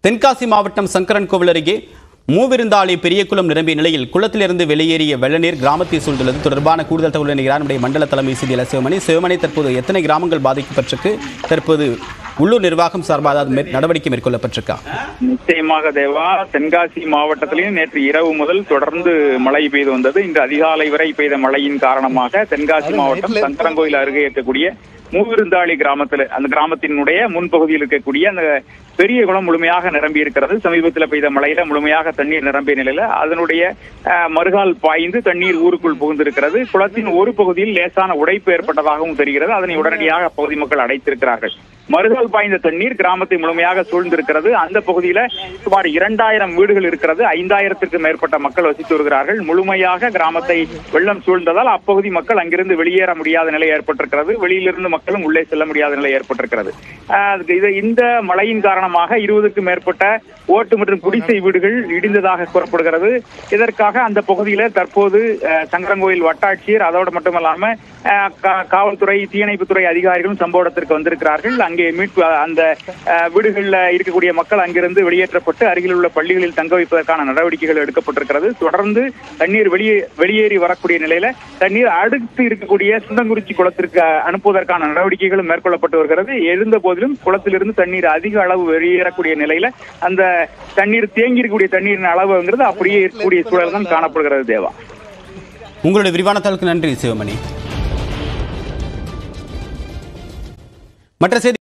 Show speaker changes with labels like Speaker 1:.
Speaker 1: தென்காசி மாவட்டம் சங்கரன் கோவில் அருகே மூவிருந்தாளி பெரியகுளம் நிரம்பிய நிலையில் குளத்திலிருந்து வெளியேறிய வெள்ளநீர் கிராமத்தை சூழ்ந்துள்ளது தொடர்பான கூடுதல் தகவல் நிகழ்ச்சி நம்முடைய மண்டல தலைமை செய்தியாளர் சிவமணி சிவமணி தற்போது எத்தனை கிராமங்கள் பாதிக்கப்பட்டிருக்கு தற்போது உள்ளூர் நிர்வாகம் சார்பாக அது மேற்- நடவடிக்கை மேற்கொள்ளப்பட்டிருக்கா
Speaker 2: நிச்சயமாக தேவா தென்காசி மாவட்டத்திலேயும் நேற்று இரவு முதல் தொடர்ந்து மழை பெய்து வந்தது இன்று அதிகாலை வரை பெய்த மழையின் காரணமாக தென்காசி மாவட்டம் சங்கரங்கோயில் அருகே இருக்கக்கூடிய மூவிருந்தாளி கிராமத்தில் அந்த கிராமத்தினுடைய முன்பகுதியில் இருக்கக்கூடிய அந்த பெரிய குளம் முழுமையாக நிரம்பி இருக்கிறது சமீபத்தில் பெய்த மழையில முழுமையாக தண்ணீர் நிரம்பிய நிலையில அதனுடைய அஹ், மறுகால் பாய்ந்து தண்ணீர் ஊருக்குள் புகுந்திருக்கிறது குளத்தின் ஒரு பகுதியில் லேசான உடைப்பு ஏற்பட்டதாகவும் தெரிகிறது அதனை உடனடியாக அப்பகுதி மக்கள் அடைத்திருக்கிறார்கள் மறுகால் பாய்ந்த தண்ணீர் கிராமத்தை முழுமையாக சூழ்ந்திருக்கிறது அந்த பகுதியில சுமார் இரண்டாயிரம் வீடுகள் இருக்கிறது ஐந்தாயிரத்திற்கு மேற்பட்ட மக்கள் வசித்து வருகிறார்கள் முழுமையாக கிராமத்தை வெள்ளம் சூழ்ந்ததால் அப்பகுதி மக்கள் அங்கிருந்து வெளியேற முடியாத நிலை ஏற்பட்டிருக்கிறது வெளியிலிருந்து மக்களும் உள்ளே செல்ல முடியாத நிலை ஏற்பட்டிருக்கிறது ஆஹ் அதுக்கு இது இந்த மழையின் காரணமாக இருபதுக்கும் மேற்பட்ட ஓட்டு மற்றும் குடிசை வீடுகள் இடிந்ததாக கூறப்படுகிறது இதற்காக அந்த பகுதியில தற்போது அஹ், சங்கரங்கோயில் வட்டாட்சியர் அதோடு மட்டுமல்லாம அஹ், கா- காவல்துறை தீயணைப்புத்துறை அதிகாரிகளும் சம்பவ இடத்திற்கு வந்திருக்கிறார்கள் அங்கே மீட்பு அந்த அஹ், வீடுகளில் இருக்கக்கூடிய மக்கள் அங்கிருந்து வெளியேற்றப்பட்டு அருகில் உள்ள பள்ளிகளில் தங்க வைப்பதற்கான நடவடிக்கைகள் எடுக்கப்பட்டிருக்கிறது தொடர்ந்து தண்ணீர் வெளியே வெளியேறி வரக்கூடிய நிலையில தண்ணீர் அடுத்து இருக்கக்கூடிய சுந்தங்குறிச்சி குளத்திற்கு அஹ், அனுப்புவதற்கான நடவடிக்கைகளும் மேற்கொள்ளப்பட்டு வருகிறது இருந்த போதிலும் குளத்திலிருந்து தண்ணீர் அதிக அளவு வெளியேறக்கூடிய நிலையில அந்த தண்ணீர் தேங்கி இருக்கக்கூடிய தண்ணீரின் அளவுங்கிறது அப்படியே இருக்கக்கூடிய சூழல் தான் காணப்படுகிறது தேவா
Speaker 1: உங்களுடைய விரிவான தகவலுக்கு நன்றி சிவமணி மற்ற செய்தி